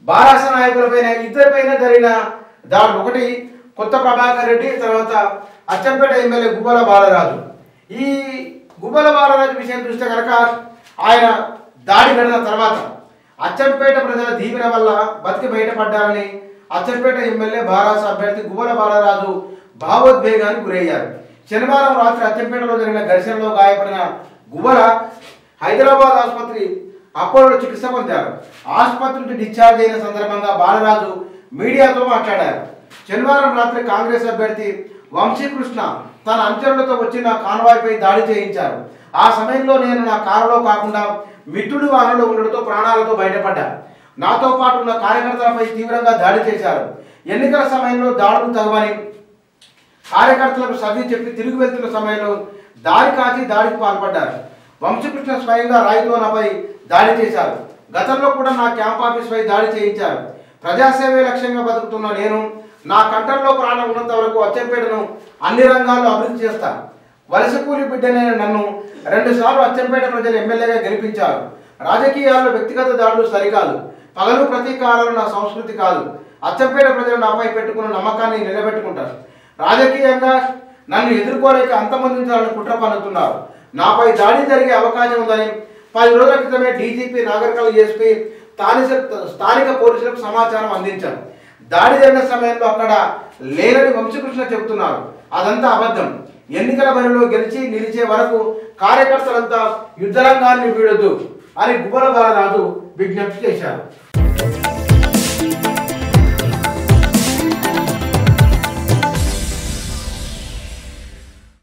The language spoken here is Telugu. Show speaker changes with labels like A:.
A: బారాస నాయకులపైన ఇద్దరిపైన జరిగిన దాడులు ఒకటి కొత్త ప్రభాకర్ రెడ్డి తర్వాత అచ్చంపేట ఎమ్మెల్యే గుబ్బల బాలరాజు ఈ గుబ్బల బాలరాజు విషయం చూస్తే కనుక ఆయన దాడి జరిగిన తర్వాత అచ్చంపేట ప్రజల దీవెన వల్ల బతికి బయటపడ్డారని అచ్చంపేట ఎమ్మెల్యే బారాస అభ్యర్థి గుబ్బల బాలరాజు భావోద్వేగానికి గురయ్యారు శనివారం రాత్రి అచ్చంపేటలో జరిగిన ఘర్షణలో గాయపడిన గుబ్బల హైదరాబాద్ ఆసుపత్రి అపోలో చికిత్స పొందారు ఆసుపత్రి నుంచి డిశ్చార్జ్ అయిన సందర్భంగా బాలరాజు మీడియాతో మాట్లాడారు శనివారం రాత్రి కాంగ్రెస్ అభ్యర్థి వంశీకృష్ణ తన అనుచరులతో వచ్చిన కాన్వాయ్పై దాడి చేయించారు ఆ సమయంలో నేను నా కారులో కాకుండా మిత్రుడు వాహనంలో ఉండడంతో ప్రాణాలతో బయటపడ్డా నాతో పాటు ఉన్న కార్యకర్తలపై తీవ్రంగా దాడి చేశారు ఎన్నికల సమయంలో దాడులు తగవని కార్యకర్తలకు సర్ది చెప్పి తిరిగి వెళ్తున్న సమయంలో దాడి కాచి దాడికి పాల్పడ్డారు వంశకృష్ణ స్వయంగా రాయితో నాపై దాడి చేశారు గతంలో కూడా నా క్యాంప్ ఆఫీస్ పై దాడి చేయించారు ప్రజాసేవే లక్ష్యంగా బతుకుతున్న నేను నా కంఠంలో ప్రాణం ఉన్నంత వరకు అచ్చంపేటను అన్ని రంగాల్లో అభివృద్ధి చేస్తాను వలస కూలి బిడ్డనైన నన్ను రెండుసార్లు అచ్చంపేట ప్రజలు ఎమ్మెల్యేగా గెలిపించారు రాజకీయాల్లో వ్యక్తిగత దాడులు సరికాదు పగలు ప్రతీకారాలు నా సంస్కృతి కాదు అచ్చంపేట ప్రజలు నాపై పెట్టుకున్న నమ్మకాన్ని నిలబెట్టుకుంటారు రాజకీయంగా నన్ను ఎదుర్కోలేక అంతమొందించాలని కుట్ర పన్నుతున్నారు నాపై దాడి జరిగే అవకాశం ఉందని పది రోజుల క్రితమే డీజీపీ నాగరికల్ ఎస్పీ స్థానిక స్థానిక పోలీసులకు సమాచారం అందించారు దాడి జరిగిన సమయంలో అక్కడ లేరని వంశకృష్ణ చెబుతున్నారు అదంతా అబద్ధం ఎన్నికల బరిలో గెలిచి నిలిచే వరకు కార్యకర్తలంతా యుద్ధరంగాన్ని వీడొద్దు అని గుబ్బల బాలరాజు విజ్ఞప్తి చేశారు